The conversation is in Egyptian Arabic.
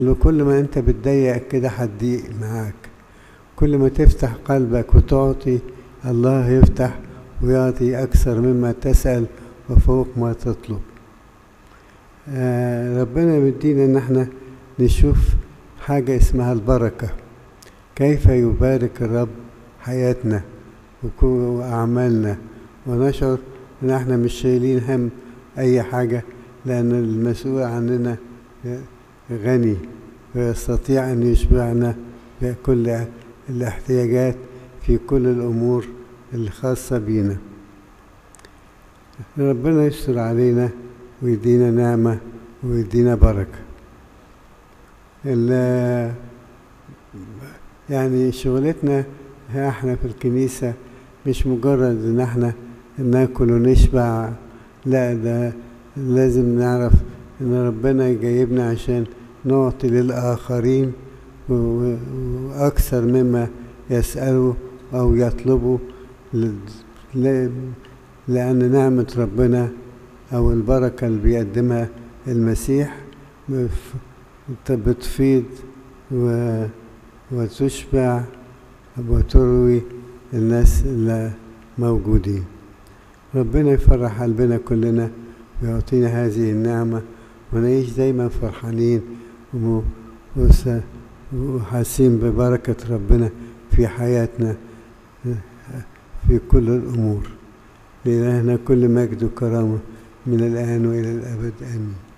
كل ما انت بتضيق كده هتضيق معاك كل ما تفتح قلبك وتعطي الله يفتح ويعطي أكثر مما تسأل وفوق ما تطلب آه ربنا بيدينا ان احنا نشوف حاجة اسمها البركة كيف يبارك الرب حياتنا وأعمالنا ونشعر ان احنا مش شايلين هم اي حاجة لان المسؤول عننا غني ويستطيع ان يشبعنا بكل الاحتياجات في كل الامور الخاصة بينا ربنا يستر علينا ويدينا نعمة ويدينا بركة يعني شغلتنا احنا في الكنيسة مش مجرد ان احنا ناكل ونشبع لا ده لازم نعرف ان ربنا جايبنا عشان نعطي للآخرين وأكثر مما يسألوا أو يطلبوا لأن نعمة ربنا أو البركة اللي بيقدمها المسيح بتفيض وتشبع وتروي الناس اللي موجودين ربنا يفرح قلبنا كلنا ويعطينا هذه النعمة ونعيش دايما فرحانين وحاسين ببركة ربنا في حياتنا في كل الأمور لإلهنا كل مجد وكرامة من الآن وإلى الأبد آمين